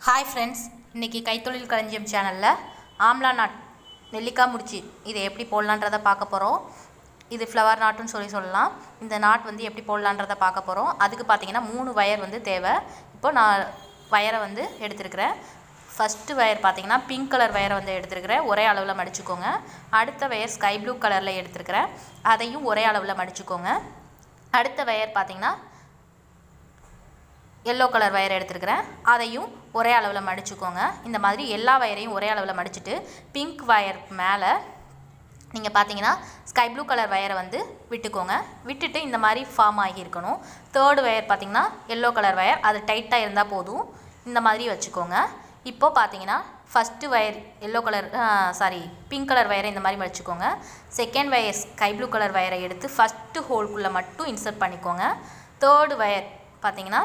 hi friends இன்றைக்கி கைத்தொழில் களஞ்சியம் சேனலில் ஆம்லா நாட் நெல்லிக்காய் முடிச்சு இதை எப்படி போடலான்றதை பார்க்க போகிறோம் இது ஃப்ளவர் நாட்டுன்னு சொல்லி சொல்லலாம் இந்த நாட் வந்து எப்படி போடலான்றதை பார்க்க போகிறோம் அதுக்கு பார்த்தீங்கன்னா மூணு வயர் வந்து தேவை இப்போ நான் வயரை வந்து எடுத்திருக்கிறேன் ஃபஸ்ட்டு வயர் பார்த்தீங்கன்னா பிங்க் கலர் வயரை வந்து எடுத்திருக்கிறேன் ஒரே அளவில் மடிச்சுக்கோங்க அடுத்த வயர் ஸ்கை ப்ளூ கலரில் எடுத்திருக்கிறேன் அதையும் ஒரே அளவில் மடிச்சுக்கோங்க அடுத்த வயர் பார்த்தீங்கன்னா எல்லோ கலர் வயர் எடுத்துருக்கிறேன் அதையும் ஒரே அளவில் மடிச்சுக்கோங்க இந்த மாதிரி எல்லா வயரையும் ஒரே அளவில் மடிச்சுட்டு பிங்க் வயர் மேலே நீங்கள் பார்த்தீங்கன்னா ஸ்கை ப்ளூ கலர் வயரை வந்து விட்டுக்கோங்க விட்டுட்டு இந்த மாதிரி ஃபார்ம் ஆகியிருக்கணும் தேர்டு வயர் பார்த்தீங்கன்னா எல்லோ கலர் வயர் அது டைட்டாக இருந்தால் போதும் இந்த மாதிரி வச்சுக்கோங்க இப்போ பார்த்தீங்கன்னா first wire yellow colour sorry pink colour வயரை இந்த மாதிரி வச்சுக்கோங்க second wire sky blue colour வயரை எடுத்து ஃபஸ்ட்டு ஹோல்குள்ளே மட்டும் இன்சர்ட் பண்ணிக்கோங்க தேர்டு வயர் பார்த்தீங்கன்னா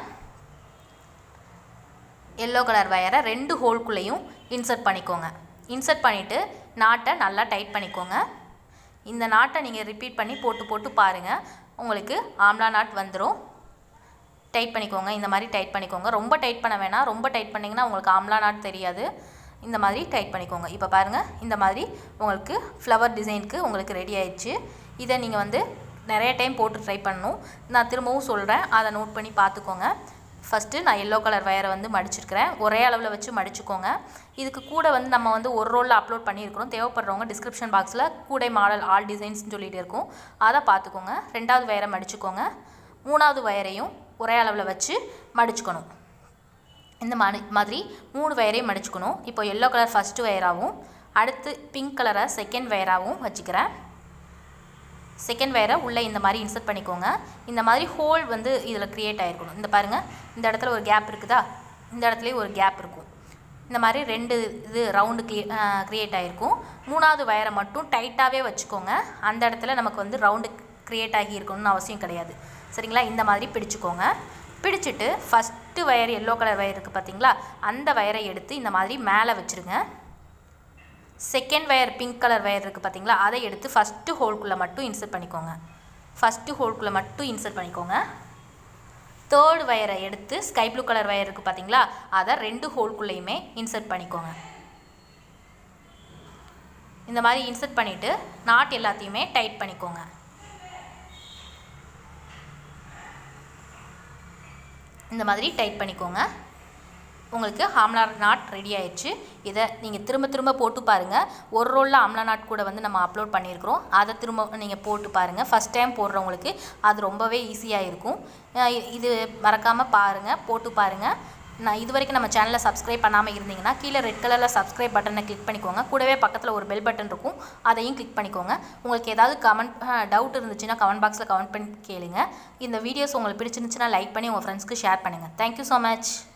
எல்லோ கலர் வயரை ரெண்டு ஹோல்குள்ளேயும் இன்சர்ட் பண்ணிக்கோங்க இன்சர்ட் பண்ணிவிட்டு நாட்டை நல்லா டைட் பண்ணிக்கோங்க இந்த நாட்டை நீங்கள் ரிப்பீட் பண்ணி போட்டு போட்டு பாருங்கள் உங்களுக்கு ஆம்லா நாட் வந்துடும் டைட் பண்ணிக்கோங்க இந்த மாதிரி டைட் பண்ணிக்கோங்க ரொம்ப டைட் பண்ண வேணாம் ரொம்ப டைட் பண்ணிங்கன்னா உங்களுக்கு ஆம்லா நாட் தெரியாது இந்த மாதிரி டைட் பண்ணிக்கோங்க இப்போ பாருங்கள் இந்த மாதிரி உங்களுக்கு ஃப்ளவர் டிசைனுக்கு உங்களுக்கு ரெடி ஆயிடுச்சு இதை நீங்கள் வந்து நிறைய டைம் போட்டு ட்ரை பண்ணணும் நான் திரும்பவும் சொல்கிறேன் அதை நோட் பண்ணி பார்த்துக்கோங்க ஃபஸ்ட்டு நான் எல்லோ கலர் வயரை வந்து மடிச்சிருக்கிறேன் ஒரே அளவில் வச்சு மடிச்சுக்கோங்க இதுக்கு கூட வந்து நம்ம வந்து ஒரு ரோலில் அப்லோட் பண்ணியிருக்கிறோம் தேவைப்படுறவங்க டிஸ்கிரிப்ஷன் பாக்ஸில் கூடை மாடல் ஆல் டிசைன்ஸ்னு சொல்லிட்டு இருக்கும் அதை பார்த்துக்கோங்க ரெண்டாவது வயரை மடிச்சுக்கோங்க மூணாவது வயரையும் ஒரே அளவில் வச்சு மடிச்சுக்கணும் இந்த மாதிரி மாதிரி மூணு வயரையும் மடிச்சுக்கணும் இப்போ எல்லோ கலர் ஃபஸ்ட்டு வயராகவும் அடுத்து பிங்க் கலரை செகண்ட் வயராகவும் வச்சுக்கிறேன் செகண்ட் வயரை உள்ளே இந்த மாதிரி இன்சர்ட் பண்ணிக்கோங்க இந்த மாதிரி ஹோல் வந்து இதில் க்ரியேட் ஆகிருக்கணும் இந்த பாருங்கள் இந்த இடத்துல ஒரு கேப் இருக்குதா இந்த இடத்துலையும் ஒரு கேப் இருக்கும் இந்த மாதிரி ரெண்டு இது ரவுண்டு க்ளியே க்ரியேட் ஆகிருக்கும் மூணாவது வயரை மட்டும் டைட்டாகவே வச்சுக்கோங்க அந்த இடத்துல நமக்கு வந்து ரவுண்டு க்ரியேட் ஆகி இருக்கணும்னு அவசியம் கிடையாது சரிங்களா இந்த மாதிரி பிடிச்சிக்கோங்க பிடிச்சிட்டு first wire yellow colour wire இருக்குது பார்த்தீங்களா அந்த வயரை எடுத்து இந்த மாதிரி மேலே வச்சுருங்க second wire pink colour wire இருக்குது பார்த்தீங்களா அதை எடுத்து ஃபஸ்ட்டு ஹோல்குள்ளே மட்டும் இன்சர்ட் பண்ணிக்கோங்க ஃபஸ்ட்டு ஹோல்குள்ளே மட்டும் இன்சர்ட் பண்ணிக்கோங்க தேர்டு வயரை எடுத்து ஸ்கை ப்ளூ கலர் வயர் இருக்குது பார்த்தீங்களா அதை ரெண்டு ஹோல்குள்ளேயுமே இன்சர்ட் பண்ணிக்கோங்க இந்த மாதிரி இன்சர்ட் பண்ணிவிட்டு நாட் எல்லாத்தையுமே டைட் பண்ணிக்கோங்க இந்த மாதிரி டைட் பண்ணிக்கோங்க உங்களுக்கு ஆம்லா நாட் ரெடி ஆயிடுச்சு இதை நீங்கள் திரும்ப திரும்ப போட்டு பாருங்கள் ஒரு ரோலில் ஆம்லா நாட் கூட வந்து நம்ம அப்லோட் பண்ணியிருக்கிறோம் அதை திரும்ப நீங்கள் போட்டு பாருங்கள் ஃபஸ்ட் டைம் போடுறவங்களுக்கு அது ரொம்பவே ஈஸியாக இருக்கும் இது மறக்காமல் பாருங்கள் போட்டு பாருங்கள் நான் இது வரைக்கும் நம்ம சேனலை சப்ஸ்கிரைப் பண்ணாமல் இருந்தீங்கன்னா கீழே ரெட் கலரில் சப்ஸ்கிரைப் பட்டனை கிளிக் பண்ணிக்கோங்க கூடவே பக்கத்தில் ஒரு பெல் பட்டன் இருக்கும் அதையும் கிளிக் பண்ணிக்கோங்க உங்களுக்கு ஏதாவது கமெண்ட் டவுட் இருந்துச்சுன்னா கமெண்ட் பாக்ஸில் கமெண்ட் பண்ணி கேளுங்க இந்த வீடியோஸ் உங்களுக்கு பிடிச்சிருந்துச்சுன்னா லைக் பண்ணி உங்கள் ஃப்ரெண்ட்ஸ்க்கு ஷேர் பண்ணுங்கள் தேங்க்யூ ஸோ மச்